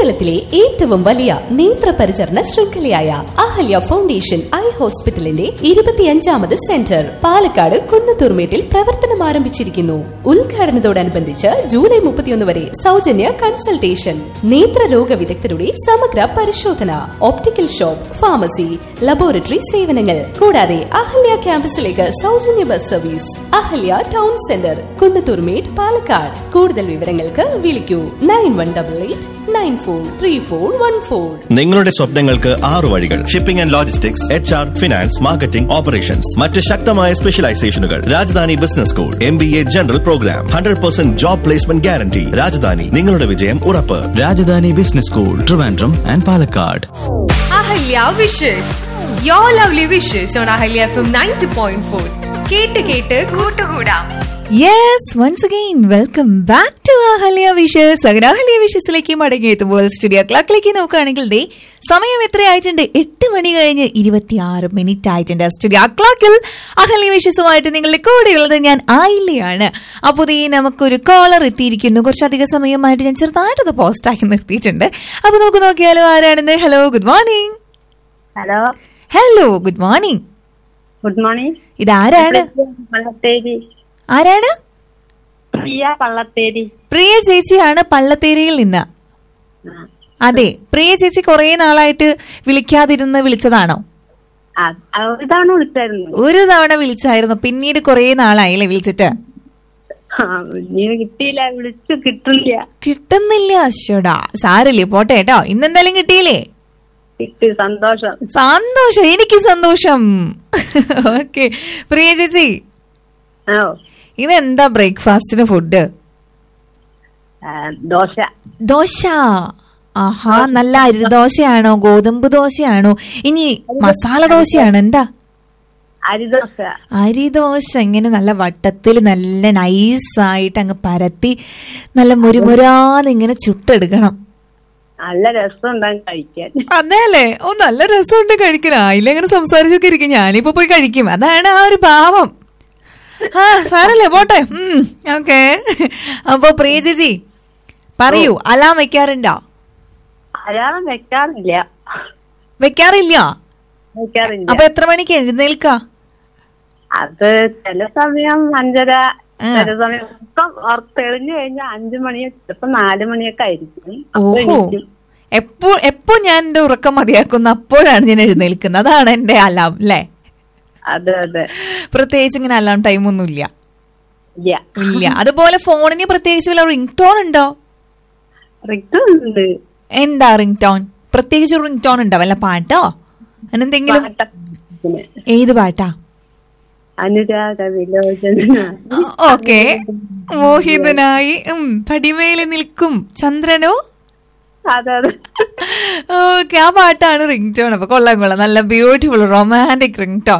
കേരളത്തിലെ ഏറ്റവും വലിയ നേത്ര പരിചരണ ശൃംഖലയായ അഹല്യ ഫൗണ്ടേഷൻ ഐ ഹോസ്പിറ്റലിന്റെ ഇരുപത്തിയഞ്ചാമത് സെന്റർ പാലക്കാട് കുന്നത്തൂർമേട്ടിൽ പ്രവർത്തനം ആരംഭിച്ചിരിക്കുന്നു ഉദ്ഘാടനത്തോടനുബന്ധിച്ച് ജൂലൈ മുപ്പത്തിയൊന്ന് വരെ സൗജന്യ കൺസൾട്ടേഷൻ നേത്രരോഗ വിദഗ്ധരുടെ സമഗ്ര പരിശോധന ഓപ്റ്റിക്കൽ ഷോപ്പ് ഫാർമസി ലബോറട്ടറി സേവനങ്ങൾ കൂടാതെ അഹല്യ ക്യാമ്പസിലേക്ക് സൗജന്യ bus service Ahalia town centre Kunnathurmedu Palakkad കൂടുതൽ വിവരങ്ങൾക്ക് വിളിക്കൂ nine one double eight nine four three four one four നിങ്ങളുടെ സ്വപ്നങ്ങൾക്ക് ആറു വഴികൾ shipping and logistics H R finance marketing operations മറ്റ് ശക്തമായ സ്പെഷ്യലൈസേഷനുകൾ Rajadhani business school M B A general program hundred percent job placement guarantee Rajadhani നിങ്ങളുടെ വിജയം ഉറപ്പ് Rajadhani business school Trivandrum and Palakkad Ahalia wishes your lovely wishes on Ahalia F M ninety point four കേട്ട് കേട്ട് കൂട്ടുകൂടാം yes once again welcome back to Ahalia wishes അങ്ങനെ Ahalia വിഷസിലേക്ക് മടങ്ങിയെത്തുമ്പോൾ studio ക്ലോക്കിലേക്ക് നോക്കുകയാണെങ്കിൽ ദേ സമയം എത്രയായിട്ടുണ്ട് എട്ട് മണി കഴിഞ്ഞ് ഇരുപത്തിയാറ് മിനിറ്റ് ആയിട്ടുണ്ട് സ്റ്റുഡിയോ ക്ലോക്കിൽ അഹല്യ വിഷസുമായിട്ട് നിങ്ങളുടെ കൂടെയുള്ളത് ഞാൻ ആയില്ലയാണ് അപ്പോൾ ദേ നമുക്കൊരു കോളർ എത്തിയിരിക്കുന്നു കുറച്ചധികം സമയമായിട്ട് ഞാൻ ചെറുതായിട്ടത് പോസ്റ്റാക്കി നിർത്തിയിട്ടുണ്ട് അപ്പോൾ നമുക്ക് നോക്കിയാലോ ആരാണെന്ന് hello good morning hello hello good morning good morning ഇതാരാണ് പള്ളത്തേരി ആരാണ് പ്രിയ പള്ളത്തേരി പ്രിയ ചേച്ചിയാണ് പള്ളത്തേരിയിൽ നിന്ന് അതെ പ്രിയ ചേച്ചി കുറെ നാളായിട്ട് വിളിക്കാതിരുന്ന് വിളിച്ചതാണോ ആ ആ, ഒരു തവണ വിളിച്ചായിരുന്നു ഒരു തവണ വിളിച്ചായിരുന്നു പിന്നീട് കുറെ നാളായില്ലേ വിളിച്ചിട്ട് ആ, നീ കിട്ടിയില്ല വിളിച്ചു കിട്ടില്ല കിട്ടുന്നില്ല അശ്വടാ സാരല്ലേ പോട്ടെ കേട്ടോ ഇന്നെന്തായാലും കിട്ടിയില്ലേ കിട്ടി സന്തോഷം സന്തോഷം എനിക്ക് സന്തോഷം ഓക്കെ പ്രിയ ചേച്ചി ഓ ഇതെന്താ ബ്രേക്ക്ഫാസ്റ്റിന് ഫുഡ് ആ, ദോശ ദോശ ആഹാ നല്ല അരിദോശയാണോ ഗോതമ്പ് ദോശയാണോ ഇനി മസാല ദോശയാണോ എന്താ അരിദോശ അരിദോശ ഇങ്ങനെ നല്ല വട്ടത്തിൽ നല്ല നൈസായിട്ട് അങ്ങ് പരത്തി നല്ല മുരുമുരാന്ന് ഇങ്ങനെ ചുട്ടെടുക്കണം നല്ല രസം ഉണ്ടാകും കഴിക്കാൻ അതെല്ലേ ഓ നല്ല രസമുണ്ട് കഴിക്കാൻ ആയില്ല അങ്ങനെ സംസാരിച്ചൊക്കെ ഇരിക്കും ഞാനിപ്പോ പോയി കഴിക്കും അതാണ് ആ ഒരു ഭാവം ആ സാരല്ലേ പോട്ടെ ഉം ഓക്കെ അപ്പൊ പ്രിയ ചേച്ചി പറയൂ അലാം വെക്കാറുണ്ടോ അലാറം വെക്കാറില്ല വെക്കാറില്ല വെക്കാറില്ല അപ്പൊ എത്ര മണിക്ക് എഴുന്നേൽക്ക അത് ചില സമയം അഞ്ചര ആ. ചില സമയം ഇപ്പം ഉറ- തെളിഞ്ഞു കഴിഞ്ഞാൽ അഞ്ചു മണി ചിലപ്പോ നാലു മണിയൊക്കെ ആയിരിക്കും അപ്പൊ ഓഹോ എണീക്കും. എപ്പോ എപ്പോ ഞാൻ എന്റെ ഉറക്കം മതിയാക്കുന്നു അപ്പോഴാണ് ഞാൻ എഴുന്നേൽക്കുന്നത് അതാണ് എന്റെ അലാം അല്ലേ അതെ അതെ പ്രത്യേകിച്ച് ഇങ്ങനെ അലാം ടൈം ഒന്നും ഇല്ല ഇല്ല ഇല്ല അതുപോലെ ഫോണിന് പ്രത്യേകിച്ച് വല്ല റിംഗ് ടോൺ ഉണ്ടോ റിക്ട് ഉണ്ട് എന്താ റിംഗ് ടോൺ പ്രത്യേകിച്ച് റിംഗ് ടോൺ ഉണ്ടോ വല്ല പാട്ടോ അങ്ങനെന്തെങ്കിലും പാട്ടത്തിന്. ഏത് പാട്ടാ അനുരാഗ വിലോചന ഓക്കെ മോഹിതനായി ഉം പടിമേല് നിൽക്കും ചന്ദ്രനോ അതെ അതെ ഓക്കെ ആ പാട്ടാണ് റിംഗ് ടോൺ അപ്പൊ കൊള്ളാം കൊള്ളാം നല്ല beautiful romantic ring tone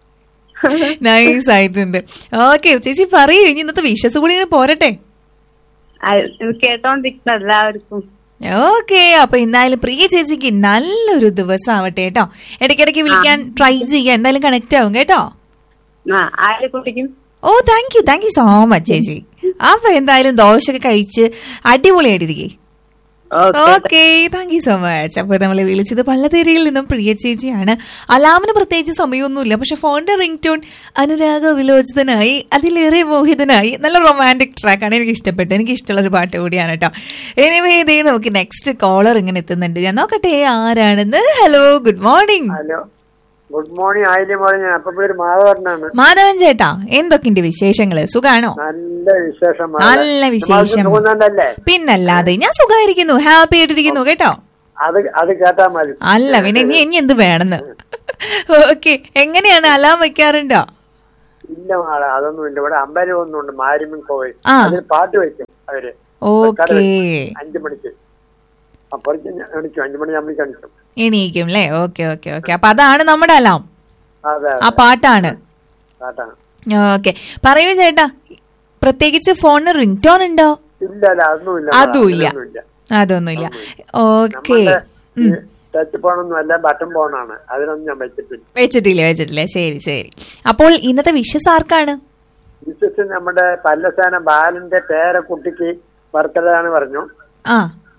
nice ആയിട്ടുണ്ട് ഓക്കെ ചേച്ചി പറയൂ ഇനി ഇന്നത്തെ വിഷസ് കൂടി ഇങ്ങനെ പോരട്ടെ ആ, ഇത് കേട്ടോണ്ടിരിക്കുന്ന എല്ലാവർക്കും ഓക്കെ അപ്പൊ എന്തായാലും പ്രിയ ചേച്ചിക്ക് നല്ലൊരു ദിവസം ആവട്ടെ കേട്ടോ ഇടയ്ക്കിടയ്ക്ക് വിളിക്കാൻ ട്രൈ ചെയ്യാം എന്തായാലും കണക്ട് ആവും കേട്ടോ ആ ആരെ കുട്ടിക്കും oh thank you thank you so much ചേച്ചി അപ്പൊ എന്തായാലും ദോശയൊക്കെ കഴിച്ച് അടിപൊളിയായിട്ടിരിക്കേ okay okay thank you so much അപ്പൊ നമ്മൾ വിളിച്ചത് പള്ളത്തേരിയിൽ നിന്നും പ്രിയ ചേച്ചിയാണ് അലാമിന് പ്രത്യേകിച്ച് സമയമൊന്നുമില്ല പക്ഷെ ഫോണിന്റെ റിംഗ് ടോൺ അനുരാഗ വിലോചിതനായി അതിലേറെ മോഹിതനായി നല്ല റൊമാൻറ്റിക് ട്രാക്കാണ് എനിക്ക് ഇഷ്ടപ്പെട്ടത് എനിക്ക് ഇഷ്ടമുള്ള ഒരു പാട്ട് കൂടിയാണ് കേട്ടോ എനിവേ ഇതേ നമുക്ക് നെക്സ്റ്റ് കോളർ ഇങ്ങനെ എത്തുന്നുണ്ട് ഞാൻ നോക്കട്ടെ ആരാണെന്ന് hello good morning hello good morning ആയിരം മോർണിംഗ് ഞാൻ അപ്പൊ ഒരു മാധവനാണ് മാധവൻ ചേട്ടാ എന്തൊക്കെയുണ്ട് വിശേഷങ്ങള് സുഖാണോ നല്ല വിശേഷം മാധവൻ. നല്ല വിശേഷം നമ്മൾക്ക് സുഖം പിന്നല്ലാതെ ഞാൻ സുഖമായിരിക്കുന്നു ഹാപ്പി ആയിട്ടിരിക്കുന്നു കേട്ടോ അത് അത് കേട്ടാ മതി അല്ല പിന്നെ ഇനി ഇനി എന്ത് വേണമെന്ന് ഓക്കെ എങ്ങനെയാണ് അലാം വെക്കാറുണ്ടോ ഇല്ല മാളെ അതൊന്നും ഇല്ല ഇവിടെ അമ്പലം ഒന്നുണ്ട് മാരിമൻ കോവിൽ ആ. അതിൽ പാട്ട് വെക്കും അവര് ഓക്കെ അഞ്ചു മണിക്ക് അപ്പുറത്ത് എണിക്കും അഞ്ചു മണി ആകുമ്പോൾ എണിക്കും എണീക്കും അല്ലേ ഓക്കെ ഓക്കെ ഓക്കെ അപ്പൊ അതാണ് നമ്മുടെ അലാം അതെ ആ പാട്ടാണ് പാട്ടാണ് ഓക്കെ പറയൂ ചേട്ടാ പ്രത്യേകിച്ച് ഫോണിന് റിംഗ് ടോൺ ഉണ്ടോ ഇല്ല അല്ല അതൊന്നും ഇല്ല മാളെ, അതും ഇല്ല അങ്ങനെയൊന്നുമില്ല. അതൊന്നുമില്ല ഓക്കെ നമ്മളുടെ ടച്ച് ഫോണൊന്നും അല്ല ബട്ടൺ ഫോണാണ് അതിനൊന്നും ഞാൻ വെച്ചിട്ടില്ല വെച്ചിട്ടില്ല വെച്ചിട്ടില്ല ശരി ശരി അപ്പോൾ ഇന്നത്തെ വിഷസ് ആർക്കാണ് വിശ്വസിച്ച് നമ്മുടെ പല്ലസേന ബാലന്റെ പേരക്കുട്ടിക്ക് ബർത്ത്ഡേ ആണ് പറഞ്ഞു ആ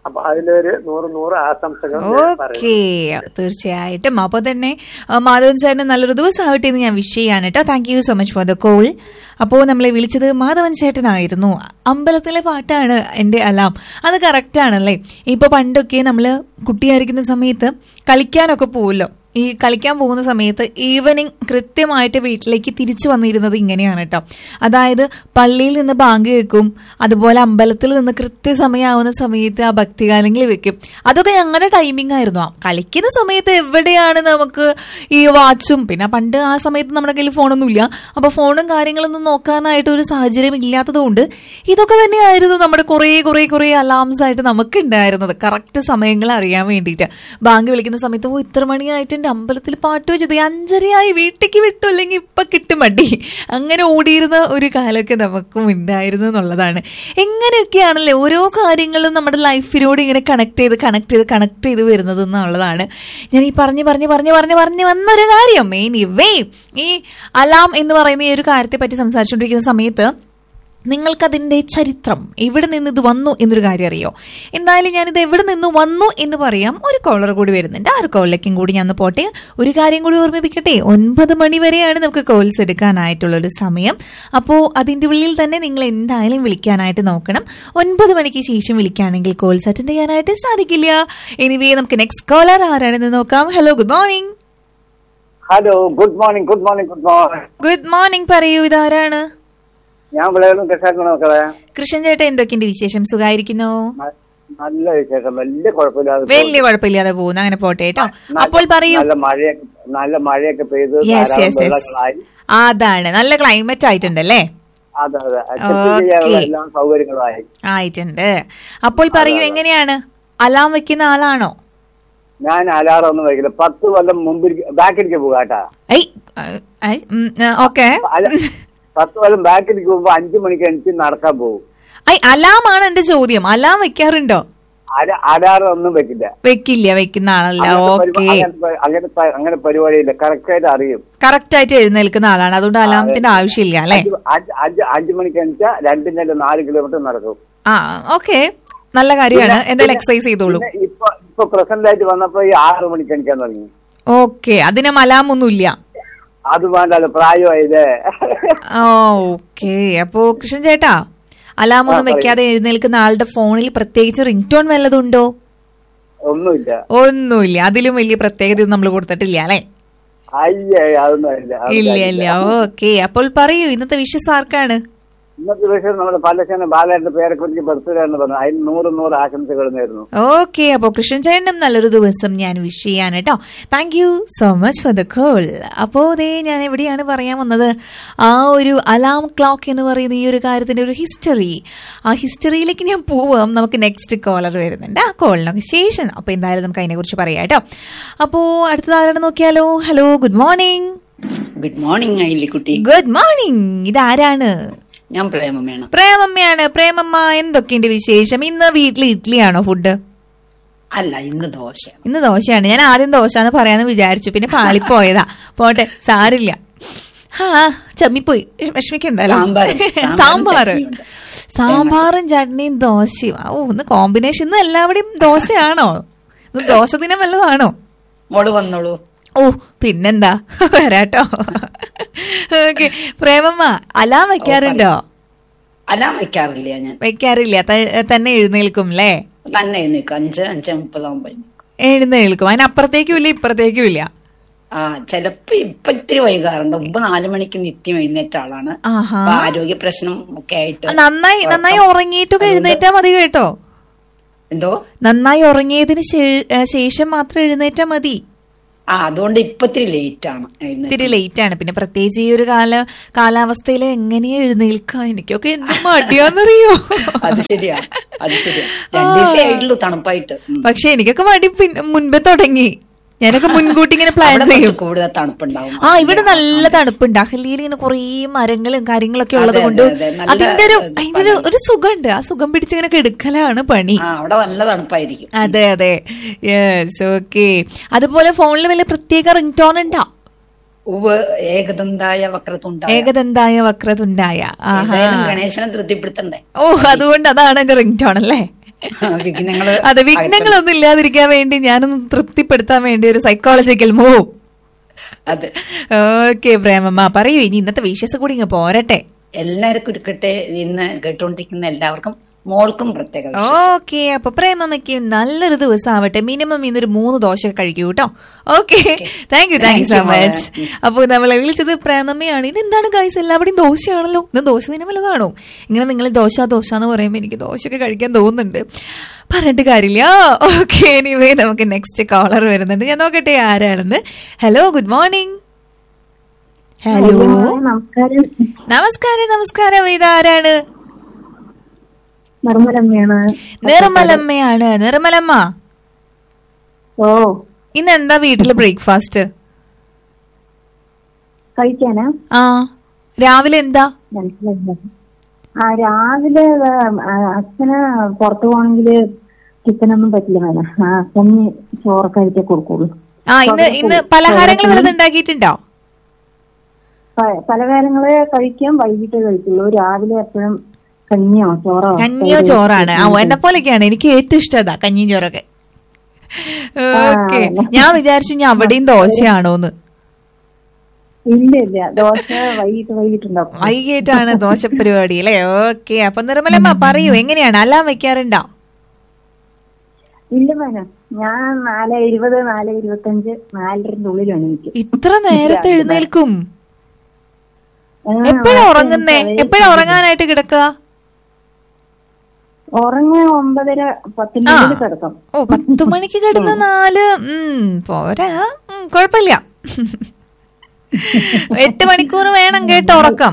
അപ്പൊ അതിലൊരു നൂറ് നൂറ് ആശംസകൾ ഞാൻ പറയുന്നു. ഓക്കെ തീർച്ചയായിട്ടും അപ്പൊ തന്നെ ആ, മാധവൻ സാറിന് നല്ലൊരു ദിവസമാവട്ടെ എന്ന് ഞാൻ വിഷ് ചെയ്യാണ് കേട്ടോ thank you so much for the call അപ്പോൾ നമ്മളെ വിളിച്ചത് മാധവൻ ചേട്ടനായിരുന്നു അമ്പലത്തിലെ പാട്ടാണ് എന്റെ അലാം അത് കറക്റ്റ് ആണല്ലേ ഇപ്പൊ പണ്ടൊക്കെ നമ്മള് കുട്ടിയായിരിക്കുന്ന സമയത്ത് കളിക്കാനൊക്കെ പോവല്ലോ ഈ കളിക്കാൻ പോകുന്ന സമയത്ത് ഈവനിങ് കൃത്യമായിട്ട് വീട്ടിലേക്ക് തിരിച്ചു വന്നിരുന്നത് ഇങ്ങനെയാണ് കേട്ടോ അതായത് പള്ളിയിൽ നിന്ന് ബാങ്ക് വെക്കും അതുപോലെ അമ്പലത്തിൽ നിന്ന് കൃത്യസമയമാവുന്ന സമയത്ത് ആ ഭക്തിഗാനങ്ങൾ വെക്കും അതൊക്കെ ഞങ്ങളുടെ ടൈമിംഗ് ആയിരുന്നു ആ കളിക്കുന്ന സമയത്ത് എവിടെയാണ് നമുക്ക് ഈ വാച്ചും പിന്നെ പണ്ട് ആ സമയത്ത് നമ്മുടെ കയ്യിൽ ഫോണൊന്നുമില്ല അപ്പൊ ഫോണും കാര്യങ്ങളൊന്നും നോക്കാനായിട്ട് ഒരു സാഹചര്യം ഇല്ലാത്തതുകൊണ്ട് ഇതൊക്കെ തന്നെയായിരുന്നു നമ്മുടെ കുറേ കുറേ കുറേ അലാംസ് ആയിട്ട് നമുക്ക് ഉണ്ടായിരുന്നത് കറക്റ്റ് സമയങ്ങൾ അറിയാൻ വേണ്ടിയിട്ട് ബാങ്ക് വിളിക്കുന്ന സമയത്ത് ഓ ഇത്ര മണിയായിട്ട് എന്റെ അമ്പലത്തിൽ പാട്ട് വെച്ചത് ഈ അഞ്ചരയായി വീട്ടിലേക്ക് വിട്ടു അല്ലെങ്കിൽ ഇപ്പൊ കിട്ടും മടി അങ്ങനെ ഓടിയിരുന്ന ഒരു കാലമൊക്കെ നമുക്കും ഉണ്ടായിരുന്നു എന്നുള്ളതാണ് എങ്ങനെയൊക്കെയാണല്ലേ ഓരോ കാര്യങ്ങളും നമ്മുടെ ലൈഫിനോട് ഇങ്ങനെ കണക്ട് ചെയ്ത് കണക്ട് ചെയ്ത് കണക്ട് ചെയ്ത് വരുന്നത് എന്നുള്ളതാണ് ഞാൻ ഈ പറഞ്ഞ് പറഞ്ഞ് പറഞ്ഞ് പറഞ്ഞ് പറഞ്ഞ് വന്നൊരു കാര്യം എനിവേ ഈ അലാം എന്ന് പറയുന്ന ഈ ഒരു കാര്യത്തെ പറ്റി സംസാരിച്ചുകൊണ്ടിരിക്കുന്ന സമയത്ത് നിങ്ങൾക്കതിന്റെ ചരിത്രം എവിടെ നിന്ന് ഇത് വന്നു എന്നൊരു കാര്യം അറിയോ എന്തായാലും ഞാനിത് എവിടെ നിന്ന് വന്നു എന്ന് പറയാം ഒരു കോളർ കൂടി വരുന്നുണ്ട് ആ ഒരു കോളിലേക്കും കൂടി ഞാൻ ഒന്ന് പോട്ടെ ഒരു കാര്യം കൂടി ഓർമ്മിപ്പിക്കട്ടെ ഒൻപത് മണി വരെയാണ് നമുക്ക് കോൾസ് എടുക്കാനായിട്ടുള്ള ഒരു സമയം അപ്പോൾ അതിന്റെ ഉള്ളിൽ തന്നെ നിങ്ങൾ എന്തായാലും വിളിക്കാനായിട്ട് നോക്കണം ഒൻപത് മണിക്ക് ശേഷം വിളിക്കുകയാണെങ്കിൽ കോൾസ് അറ്റൻഡ് ചെയ്യാനായിട്ട് സാധിക്കില്ല എനിവേ നമുക്ക് നെക്സ്റ്റ് കോളർ ആരാണെന്ന് നോക്കാം hello good morning hello good morning good morning good morning good morning പറയൂ ഇതാരാണ് ഞാൻ വിളകളും കൃഷാക്കണം മക്കളെ കൃഷ്ണൻ ചേട്ടൻ എന്തൊക്കെയുണ്ട് വിശേഷം സുഖായിരിക്കുന്നു ന- നല്ല വിശേഷം വലിയ കുഴപ്പമില്ലാതെ വലിയ കുഴപ്പമില്ലാതെ പോകുന്നു അങ്ങനെ പോട്ടെ കേട്ടോ അപ്പോൾ പറയൂ നല്ല മഴയൊക്കെ നല്ല മഴയൊക്കെ പെയ്ത് യെസ് ധാരാളം യെസ് യെസ് വെള്ളങ്ങളായി അതാണ് നല്ല ക്ലൈമറ്റ് ആയിട്ടുണ്ടല്ലേ അതെ അതെ അഡ്ജസ്റ്റ് ചെയ്യാനുള്ള എല്ലാ സൗകര്യങ്ങളുമായി ആയിട്ടുണ്ട് അപ്പോൾ പറയൂ എങ്ങനെയാണ് അലാം വെക്കുന്ന ആളാണോ ഞാൻ അലാറം ഒന്നും വയ്ക്കില്ല പത്ത് കൊല്ലം മുമ്പിൽ ബാക്കിലേക്ക് പോകാട്ടാ ഐ ഓക്കെ അല്ല പത്ത് കൊല്ലം ബാക്കിലേക്ക് പോകുമ്പോ അഞ്ചു മണിക്ക് എണിച്ച് നടക്കാൻ പോകും ഐ അലാമാണ് എന്റെ ചോദ്യം അലാം വെക്കാറുണ്ടോ അല- അലാറം ഒന്നും വെക്കില്ല വെക്കില്ല വെക്കുന്ന ആളല്ല അങ്ങനത്തെ ഓക്കെ പരിപാ- അങ്ങനത്തെ പ- അങ്ങനെ പ- അങ്ങനെ പരിപാടിയില്ല കറക്റ്റ് ആയിട്ട് അറിയും കറക്റ്റ് ആയിട്ട് എഴുന്നേൽക്കുന്ന ആളാണ് അതുകൊണ്ട് അലാമത്തിന്റെ ആവശ്യമില്ല അല്ലെ അഞ്ച് അഞ്ച് അഞ്ച് അഞ്ചു മണിക്ക് എണിച്ചാൽ രണ്ടിന്റെ നാല് കിലോമീറ്റർ നടക്കും ആ ഓക്കെ നല്ല കാര്യമാണ് പിന്നെ- എന്തായാലും പിന്നെ- എക്സസൈസ് ചെയ്തോളൂ പിന്നെ ഇപ്പൊ ഇപ്പൊ പ്രസന്റ് ആയിട്ട് വന്നപ്പോ ഈ ആറ് മണിക്ക് എണിക്കാൻ തുടങ്ങി ഓക്കെ അതിന് മലാമൊന്നുമില്ല അത് വേണ്ടല്ലോ പ്രായമായില്ലേ ഓക്കെ അപ്പോ കൃഷ്ണൻ ചേട്ടാ അലാമൊന്നും ആ, പറയൂ. വെക്കാതെ എഴുന്നേൽക്കുന്ന ആളുടെ ഫോണിൽ പ്രത്യേകിച്ച് റിംഗ് ടോൺ വല്ലതുണ്ടോ ഒന്നുമില്ല ഒന്നുമില്ല അതിലും വലിയ പ്രത്യേകത നമ്മൾ കൊടുത്തിട്ടില്ല അല്ലെ അയ്യേ അതൊന്നും ഇല്ല അതൊന്നും ഇല്ല ഇല്ല. ഇല്ല ഓക്കെ അപ്പോൾ പറയൂ ഇന്നത്തെ വിഷസ് ആർക്കാണ് ഇന്നത്തെ ദിവസം നമ്മുടെ പല്ലശ്ശേന ബാലേട്ടന്റെ പേരെ കുറിച്ച് ബർത്ത്ഡേ എന്ന് പറഞ്ഞു അതിന് നൂറ് നൂറ് ആശംസകൾ നേരുന്നു ഓക്കെ അപ്പോ കൃഷ്ണൻ ചേട്ടനും നല്ലൊരു ദിവസം ഞാൻ വിഷ് ചെയ്യാൻ കേട്ടോ thank you so much for the call അപ്പോ ദേ ഞാൻ എവിടെയാണ് പറയാൻ വന്നത് ആ ഒരു അലാം ക്ലോക്ക് എന്ന് പറയുന്ന ഈ ഒരു കാര്യത്തിന്റെ ഒരു ഹിസ്റ്ററി ആ ഹിസ്റ്ററിയിലേക്ക് ഞാൻ പോവാം നമുക്ക് നെക്സ്റ്റ് കോളർ വരുന്നുണ്ട് ആ കോളിനൊക്കെ ശേഷം അപ്പൊ എന്തായാലും നമുക്ക് അതിനെ കുറിച്ച് പറയാം കേട്ടോ അപ്പോ അടുത്തതാരാണ് നോക്കിയാലോ hello good morning good morning അയിലിക്കുട്ടി ഗുഡ് മോർണിംഗ് ഇതാരാണ് ഞാൻ പ്രേമമേണം പ്രേമമ്മയാണ് പ്രേമമ്മ എന്തൊക്കെയുണ്ട് വിശേഷം ഇന്ന് വീട്ടിൽ ഇഡ്ഡലിയാണോ ഫുഡ് അല്ല ഇന്ന് ദോശ ഇന്ന് ദോശയാണ് ഞാൻ ആദ്യം ദോശ എന്ന് പറയാന്ന് വിചാരിച്ചു പിന്നെ പാളിപ്പോയതാ പോട്ടെ സാരില്ല ഹാ ചമ്മിപ്പോയി വിഷമിക്കണ്ടല്ലോ സാമ്പാറും. സാമ്പാറും സാമ്പാറ് ചട്നിയുണ്ട്. സാമ്പാറും ചട്നിയും ദോശയും ഓ ഇന്ന് കോമ്പിനേഷൻ ഇന്ന് എല്ലാവരുടെയും ദോശയാണോ ഇന്ന് ദോശ ദിനം വല്ലതാണോ മോള് വന്നോളൂ ഓ പിന്നെന്താ വരാട്ടോ ഓക്കെ പ്രേമമ്മ അലാം വെക്കാറുണ്ടോ അലാം വെക്കാറില്ല ഞാൻ വെക്കാറില്ല ത- തന്നെ എഴുന്നേൽക്കും അല്ലേ തന്നെ എഴുന്നേക്കും അഞ്ച് അഞ്ച് മുപ്പതാകുമ്പോ എഴുന്നേൽക്കും അതിനപ്പുറത്തേക്കും ഇല്ല ഇപ്പുറത്തേക്കും ഇല്ല ആ ചിലപ്പോ ഇപ്പൊ ഇത്തിരി വൈകാറുണ്ട് മുമ്പ് നാലു മണിക്ക് നിത്യം എഴുന്നേറ്റ ആളാണ് ആഹാ. അപ്പൊ ആരോഗ്യ പ്രശ്നം ഒക്കെ ആയിട്ട് നന്നായി നന്നായി ഉറങ്ങിയിട്ടൊക്കെ എഴുന്നേറ്റാ മതി കേട്ടോ എന്തോ നന്നായി ഉറങ്ങിയതിന് ശേ- ഏ, ശേഷം മാത്രം എഴുന്നേറ്റാ മതി ആ അതുകൊണ്ട് ഇപ്പൊ ഇത്തിരി ലേറ്റ് ആണ് എഴുന്നേറ്റ് ഇത്തിരി ലേറ്റ് ആണ് പിന്നെ പ്രത്യേകിച്ച് ഈ ഒരു കാല കാലാവസ്ഥയിൽ എങ്ങനെയാ എഴുന്നേൽക്കാം എനിക്കൊക്കെ എന്ത് മടിയാന്നറിയോ അത് ശരിയാ അത് ശരിയാ രണ്ടു ദിവസമേ ആയിട്ടുള്ളൂ തണുപ്പായിട്ട് ഉം. പക്ഷെ എനിക്കൊക്കെ മടി പിൻ- മുൻപേ തുടങ്ങി ഞാനൊക്കെ മുൻകൂട്ടി ഇങ്ങനെ പ്ലാൻ അവിടെ ചെയ്യും കുറച്ച് കൂടുതൽ തണുപ്പുണ്ടാവും ആ ഇവിടെ നല്ല തണുപ്പുണ്ട് അഹല്യയിൽ ഇങ്ങനെ കുറേ മരങ്ങളും കാര്യങ്ങളൊക്കെ അതെ, ഉള്ളത് അതെ, കൊണ്ട് അതെ. നല്ല അതിന്റെ ഒരു ഇത് അതിന്റെ ഒരു- ഒരു സുഖമുണ്ട് ആ സുഖം പിടിച്ചിങ്ങനെ കെടുക്കലാണ് പണി ആ അവിടെ നല്ല തണുപ്പായിരിക്കും അതെ അതെ യെസ് ഓക്കെ അതുപോലെ ഫോണിൽ വല്ല പ്രത്യേക റിംഗ് ടോൺ ഉണ്ടാ ഉവ് ഏകദന്തായ വക്രത്തുണ്ടായ ഏകദന്തായ വക്രതുണ്ടായ ആഹാ ഏതായാലും ഗണേശനെ തൃപ്തിപ്പെടുത്തണ്ടേ ഓ അതുകൊണ്ട് അതാണ് എന്റെ റിംഗ് ടോൺ അല്ലേ വിഘ്നങ്ങള് അതെ വിഘ്നങ്ങളൊന്നും ഇല്ലാതിരിക്കാൻ വേണ്ടി ഞാനൊന്ന് തൃപ്തിപ്പെടുത്താൻ വേണ്ടി ഒരു സൈക്കോളജിക്കൽ മൂവ് അതെ ഓക്കെ പ്രേമമ്മ പറയൂ ഇനി ഇന്നത്തെ വിഷസ് കൂടി ഇങ്ങ് പോരട്ടെ എല്ലാവർക്കും ഇരിക്കട്ടെ ഇന്ന് കേട്ടുകൊണ്ടിരിക്കുന്ന എല്ലാവർക്കും മോൾക്കും പ്രത്യേക വിഷയം. ഓക്കെ അപ്പൊ പ്രേമമ്മയ്ക്ക് നല്ലൊരു ദിവസം ആവട്ടെ മിനിമം ഇന്നൊരു മൂന്ന് ദോശ കഴിക്കൂ കേട്ടോ okay thank you thank you so Thank you, മോളെ. മച്ച് അപ്പൊ നമ്മളെ വിളിച്ചത് പ്രേമമ്മയാണ് ഇത് എന്താണ് ഗൈസ് എല്ലാവരുടെയും ദോശയാണല്ലോ ഇന്ന് ദോശ ദിനം വല്ലതാണോ ഇങ്ങനെ നിങ്ങൾ ദോശ ദോശ എന്ന് പറയുമ്പോൾ എനിക്ക് ദോശയൊക്കെ കഴിക്കാൻ തോന്നുന്നുണ്ട് പറഞ്ഞിട്ട് കാര്യമില്ല ഓക്കെ എനിവേ നമുക്ക് നെക്സ്റ്റ് കോളർ വരുന്നുണ്ട് ഞാൻ നോക്കട്ടെ ആരാണെന്ന് ഹലോ ഗുഡ് മോർണിംഗ് ഹലോ നമസ്കാരം നമസ്കാരം നമസ്കാരം ഇതാരാണ് നിർമ്മലമ്മയാണ് നിർമ്മലമ്മയാണ് നിർമ്മലമ്മ ഓ ഇന്ന് എന്താ വീട്ടില് ബ്രേക്ക്ഫാസ്റ്റ് കഴിക്കാനാ ആ രാവിലെ എന്താ മനസ്സിലായില്ല ആ രാവിലെ ആ, അച്ഛന് പുറത്തു പോകണമെങ്കിൽ ചിക്കനൊന്നും പറ്റില്ല വേണം ആ അച്ഛന് ചോറ് കഴിച്ചേ കൊടുക്കുള്ളൂ ആ ഇന്ന് ഇന്ന് പലഹാരങ്ങൾ വല്ലതും ഉണ്ടാക്കിയിട്ടുണ്ടോ പ- പലഹാരങ്ങള് കഴിക്കാം വൈകിട്ട് കഴിക്കുള്ളൂ രാവിലെ എപ്പോഴും കഞ്ഞിയോ ചോറോ കഞ്ഞിയോ ചോറാണ് ആ എന്നെ പോലെയൊക്കെയാണ് എനിക്ക് ഏറ്റവും ഇഷ്ടം അതാ കഞ്ഞിയും ചോറൊക്കെ ഓക്കെ ഞാൻ വിചാരിച്ചു ഞാൻ അവിടെയും ദോശയാണോന്ന് ഇല്ല ഇല്ല ദോശ വൈകിട്ട് വൈകിട്ടുണ്ടാക്കും വൈകിട്ടാണ് ദോശ പരിപാടി അല്ലേ ഓക്കെ അപ്പൊ നിർമ്മലമ്മ പറയൂ എങ്ങനെയാണ് അലാം വെക്കാറുണ്ടോ ഇല്ല മേനം ഞാൻ നാല് ഇരുപത് നാല് ഇരുപത്തഞ്ച് നാലരന്റെ ഉള്ളിലാണ് എനിക്ക് ഇത്ര നേരത്തെ എഴുന്നേൽക്കും ആ, എപ്പോഴാ ഉറങ്ങുന്നേ എപ്പോഴാ ഉറങ്ങാനായിട്ട് കിടക്കുക ഉറങ്ങ ഒമ്പതര പത്തിന്റെ ആ. ഉള്ളിൽ കിടക്കും ഓ പത്ത് മണിക്ക് കിടന്ന നാല് ഉം പോരാ ഉം, കുഴപ്പമില്ല എട്ട് മണിക്കൂർ വേണം കേട്ടോ ഉറക്കം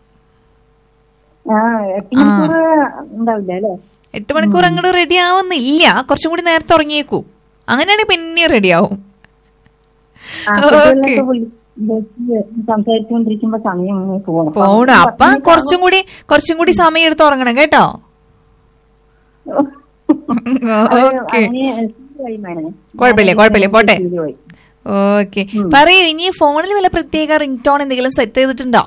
ആ എട്ട് മണിക്കൂർ ഉണ്ടാവില്ല അല്ലേ എട്ട് മണിക്കൂർ അങ്ങോട്ട് റെഡി ആവുന്നില്ല കുറച്ചും കൂടി നേരത്തെ ഉറങ്ങിയേക്കൂ അങ്ങനെയാണെങ്കിൽ പിന്നെ റെഡി ആവും ആ, കുട്ടികളൊക്കെ വിളി- വിളിച്ച് സംസാരിച്ചുകൊണ്ടിരിക്കുമ്പോ സമയം ഇങ്ങനെ പോകണം പോണു അപ്പൊ കുറച്ചും കൂടി കുറച്ചും കൂടി സമയം എടുത്ത് ഉറങ്ങണം കേട്ടോ ഓക്കെ കുഴപ്പമില്ല കുഴപ്പമില്ല പോട്ടെ ഓക്കെ പറയൂ ഇനി ഫോണിൽ വല്ല പ്രത്യേക റിംഗ് ടോൺ എന്തെങ്കിലും സെറ്റ് ചെയ്തിട്ടുണ്ടോ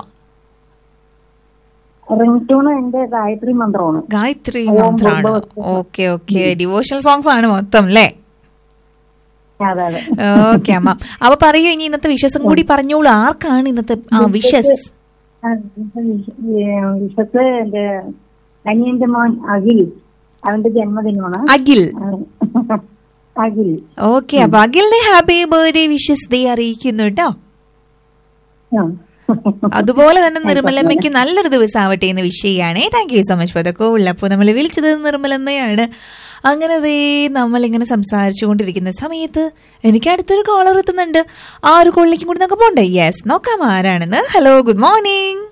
റിംഗ് ടൂൺ എന്റെ ഗായത്രി മന്ത്രമാണ് ഗായത്രി ഓം മന്ത്രാണ് ഭൂർഭുവ ഓക്കെ ഓക്കെ ഡിവോഷണൽ സോങ്സ് ആണ് മൊത്തം അല്ലേ അതെ അതെ ഓക്കെ അമ്മ അപ്പൊ പറയൂ ഇനി ഇന്നത്തെ വിശ്വസം കൂടി പറഞ്ഞോളൂ ആർക്കാണ് ഇന്നത്തെ ആ വിഷസ് ആ, വിശ- ഏ, വിശത്ത് എന്റെ അനിയന്റെ മോൻ അഖിൽ അവന്റെ ജന്മദിനമാണ് അഖിൽ ആ, അഖിൽ ഓക്കെ അപ്പൊ അഖിലിന്റെ ഹാപ്പി ബർത്ത്ഡേ വിഷസ് ദേ അറിയിക്കുന്നു കേട്ടോ ആ. അതുപോലെ തന്നെ നിർമ്മലമ്മയ്ക്ക് നല്ലൊരു ദിവസം ആവട്ടെ എന്ന് വിഷയമാണ് thank you so much for the call അപ്പോൾ നമ്മൾ വിളിച്ചത് നിർമ്മലമ്മയാണ് അങ്ങനെ ദേ നമ്മൾ ഇങ്ങനെ സംസാരിച്ചു കൊണ്ടിരിക്കുന്ന സമയത്ത് എനിക്ക് അടുത്തൊരു കോളർ എത്തുന്നുണ്ട് ആ ഒരു കോളിലേക്കും കൂടി നമുക്ക് പോണ്ടേ യെസ് നോക്കാം ആരാണെന്ന് hello good morning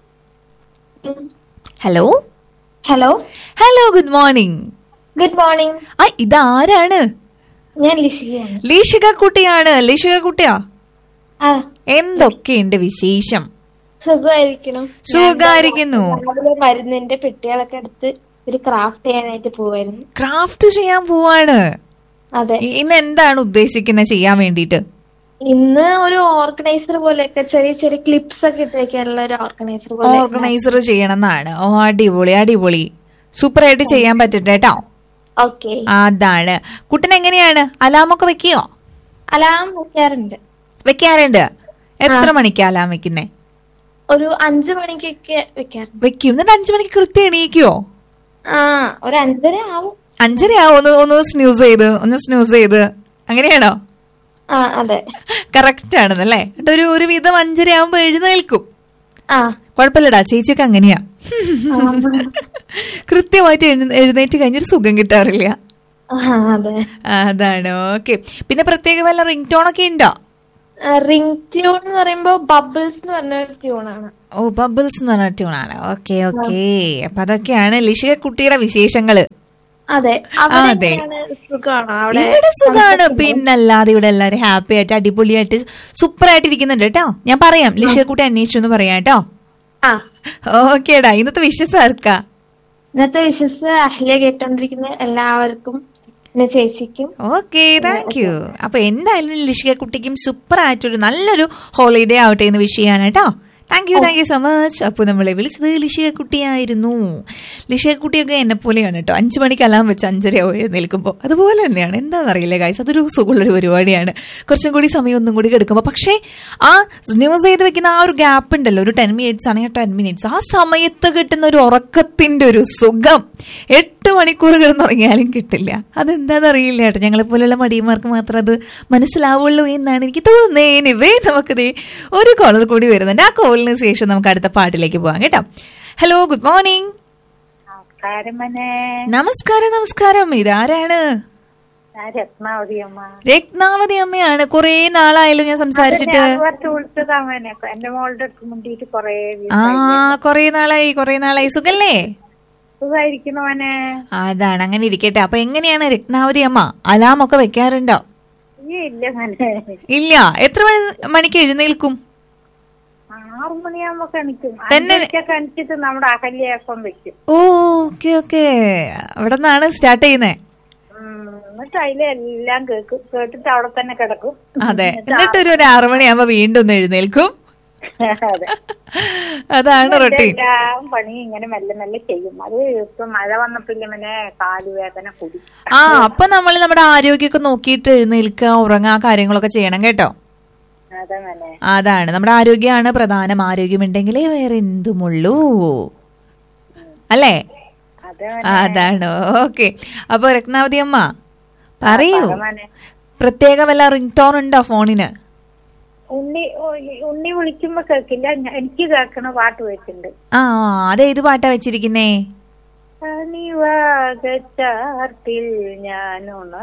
hello hello hello good morning good morning ആ ഇതാരാണ് ഞാൻ ലിഷികയാണ് ലീഷിക കുട്ടിയാണ് ലീഷിക കുട്ടിയാ ആ എന്തൊക്കെയുണ്ട് വിശേഷം സുഖമായിരിക്കണം സുഖായിരിക്കുന്നു. ഞാൻ രാവിലെ മരുന്നിന്റെ പെട്ടികളൊക്കെ എടുത്ത് ഒരു ക്രാഫ്റ്റ് ചെയ്യാനായിട്ട് പോവായിരുന്നു ക്രാഫ്റ്റ് ചെയ്യാൻ പോവാണ് അതെ ഇ- ഇന്ന് എന്താണ് ഉദ്ദേശിക്കുന്നത് ചെയ്യാൻ വേണ്ടിയിട്ട് ഇന്ന് ഒരു ഓർഗനൈസർ പോലെയൊക്കെ ചെറിയ ചെറിയ ക്ലിപ്സ് ഒക്കെ ഇട്ട് വെക്കാനുള്ള ഒരു ഓർഗനൈസർ പോലെ ഓർഗനൈസർ ചെയ്യണം എന്നാണ് ഓ അടിപൊളി അടിപൊളി സൂപ്പർ ആയിട്ട് ചെയ്യാൻ പറ്റട്ടെ കേട്ടോ ഓക്കെ അതാണ് കുട്ടൻ എങ്ങനെയാണ് അലാമൊക്കെ വെക്കോ അലാം വെക്കാറുണ്ട് വെക്കാറുണ്ട് എത്ര മണിക്കാ അലാം വെക്കുന്നേ ഒരു അഞ്ചു മണിക്കൊക്കെ വെക്കാറുണ്ട് വെക്കും എന്നിട്ട് അഞ്ചു മണിക്ക് കൃത്യം എണീക്കുവോ ആ ഒരു അഞ്ചര ആവും അഞ്ചര ആവും ഒന്ന് ഒന്ന് സ്നൂസ് ചെയ്ത് ഒന്ന് സ്നൂസ് ചെയ്ത് അങ്ങനെയാണോ ആ അതെ കറക്റ്റ് ആണെന്നല്ലേ എന്നിട്ട് ഒരു ഒരു വിധം അഞ്ചര ആവുമ്പോ എഴുന്നേൽക്കും ആ കുഴപ്പമില്ലടാ ചേച്ചിയൊക്കെ അങ്ങനെയാ കൃത്യമായിട്ട് എഴുന്ന- എഴുന്നേറ്റ് കഴിഞ്ഞൊരു സുഖം കിട്ടാറില്ല ആ, അതെ അതാണ് ഓക്കെ പിന്നെ പ്രത്യേക വല്ല റിംഗ് ടോൺ ഒക്കെ ഉണ്ടോ റിംഗ് ട്യൂൺ എന്ന് പറയുമ്പോ ബബിൾസ് എന്ന് പറഞ്ഞ ഒരു ട്യൂണാണ് ഓ ബബിൾസ് എന്ന് പറഞ്ഞ ട്യൂണാണ് ഓക്കെ ഓക്കെ അപ്പൊ അതൊക്കെയാണ് ലിഷിക കുട്ടിയുടെ വിശേഷങ്ങള് അതെ അതെ. അവിടെ എങ്ങനെയാണ്? സുഖാണോ അവിടെ ഇവിടെ സുഖാണ് പിന്നല്ലാതെ ഇവിടെ എല്ലാരും ഹാപ്പി ആയിട്ട് അടിപൊളിയായിട്ട് സൂപ്പർ ആയിട്ട് ഇരിക്കുന്നുണ്ട് കേട്ടോ ഞാൻ പറയാം ലിഷിക കുട്ടി അന്വേഷിച്ചു എന്ന് പറയാം കേട്ടോ ആ ഓക്കേടാ ഇന്നത്തെ വിഷസ് ആർക്കാ ഇന്നത്തെ വിശ്വസ് അഹ്ലിയ കേട്ടോണ്ടിരിക്കുന്ന എല്ലാവർക്കും പിന്നെ ചേച്ചിക്കും ഓക്കെ താങ്ക് യു അപ്പൊ എന്തായാലും ലിഷിക കുട്ടിക്കും സൂപ്പർ ആയിട്ടൊരു നല്ലൊരു ഹോളിഡേ ആവട്ടെ എന്ന് വിഷ് ചെയ്യാൻ കേട്ടോ thank you thank you so much അപ്പോൾ നമ്മളെ വിളിച്ചത് ലിഷിക കുട്ടിയായിരുന്നു ലിഷിക കുട്ടിയൊക്കെ എന്നെ പോലെയാണ് കേട്ടോ അഞ്ചു മണിക്ക് അലാം വെച്ച് അഞ്ചര എഴുന്നേൽക്കുമ്പോൾ അതുപോലെ തന്നെയാണ് എന്താണെന്നറിയില്ല ഗൈസ് അതൊരു സുഖമുള്ളൊരു പരിപാടിയാണ് കുറച്ചും കൂടി സമയം ഒന്നും കൂടി എടുക്കുമ്പോൾ പക്ഷേ ആ ന്യൂസ് ചെയ്ത് വെക്കുന്ന ആ ഒരു ഗ്യാപ്പ് ഉണ്ടല്ലോ ഒരു ടെൻ മിനിറ്റ്സ് ആണെങ്കിൽ ടെൻ മിനിറ്റ്സ് ആ സമയത്ത് കിട്ടുന്ന ഒരു ഉറക്കത്തിന്റെ ഒരു സുഖം എട്ട് മണിക്കൂർ കിടന്നുറങ്ങിയാലും കിട്ടില്ല അതെന്താണെന്നറിയില്ല കേട്ടോ ഞങ്ങളെ പോലെയുള്ള മടിയന്മാർക്ക് മാത്രം അത് മനസ്സിലാവുള്ളൂ എന്നാണ് എനിക്ക് തോന്നുന്നത് എനിവേ നമുക്കത് ഒരു കോളർ കൂടി വരുന്നുണ്ട് ആ കോളിന് ശേഷം നമുക്ക് അടുത്ത പാട്ടിലേക്ക് പോവാം കേട്ടോ ഹലോ ഗുഡ് മോർണിംഗ് നമസ്കാരം നമസ്കാരം ഇതാരാണ് രത്നാവതി അമ്മ രത്നാവതി അമ്മയാണ് കുറെ നാളായല്ലോ ഞാൻ സംസാരിച്ചിട്ട് വിളിച്ചതാമനെ എന്റെ മോളുടെ അടുത്ത് മുണ്ടിയിട്ട് കൊറേ ആ കുറെ നാളായി കുറെ നാളായി സുഖല്ലേ സുഖമായിരിക്കുന്നു മോനെ അതാണ് അങ്ങനെ ഇരിക്കട്ടെ അപ്പൊ എങ്ങനെയാണ് രത്നാവതി അമ്മ അലാം ഒക്കെ വെക്കാറുണ്ടോ ഈ ഇല്ല മോനെ ഇല്ല എത്ര മണി മണിക്ക് എഴുന്നേൽക്കും ആറു മണിയാകുമ്പോ കണിക്കും തന്നെ- കണിച്ചിട്ട് നമ്മുടെ അകല്യപ്പം വെക്കും ഓ ഓക്കെ ഓക്കെ അവിടെ നിന്നാണ് സ്റ്റാർട്ട് ചെയ്യുന്നേ ഉം, എന്നിട്ട് അതിലെല്ലാം കേൾക്കും കേട്ടിട്ട് അവിടെ തന്നെ കിടക്കും അതെ എന്നിട്ട് ഒരു ഒരു ആറു മണിയാകുമ്പോ വീണ്ടും ഒന്ന് എഴുന്നേൽക്കും അതെ അതാണ് റൊട്ടീൻ എല്ലാം പണി ഇങ്ങനെ മെല്ലെ മെല്ലെ ചെയ്യും അത് ഇപ്പൊ മഴ വന്നപ്പില്ല മനെ കാലുവേദന കൂടി ആ അപ്പൊ നമ്മൾ നമ്മുടെ ആരോഗ്യമൊക്കെ നോക്കിയിട്ട് എഴുന്നേൽക്കുക ഉറങ്ങുക കാര്യങ്ങളൊക്കെ ചെയ്യണം കേട്ടോ അതെ മനെ അതാണ് നമ്മുടെ ആരോഗ്യമാണ് പ്രധാനം ആരോഗ്യമുണ്ടെങ്കിലേ വേറെ എന്തുമുള്ളൂ അല്ലേ അതെ അതാണ് ഓക്കെ അപ്പൊ രത്നാവതി അമ്മ പറയൂ മനെ പ്രത്യേക വല്ല റിംഗ് ടോൺ ഉണ്ടോ ഫോണിന് ഉണ്ണി ഉണ്ണി വിളിക്കുമ്പോ കേൾക്കില്ല ഞ- എനിക്ക് കേൾക്കണ പാട്ട് വെച്ചിട്ടുണ്ട് ആ അതേത് പാട്ടാ വെച്ചിരിക്കുന്നേ അണിവാകച്ചാർത്തിൽ ഞാനുണ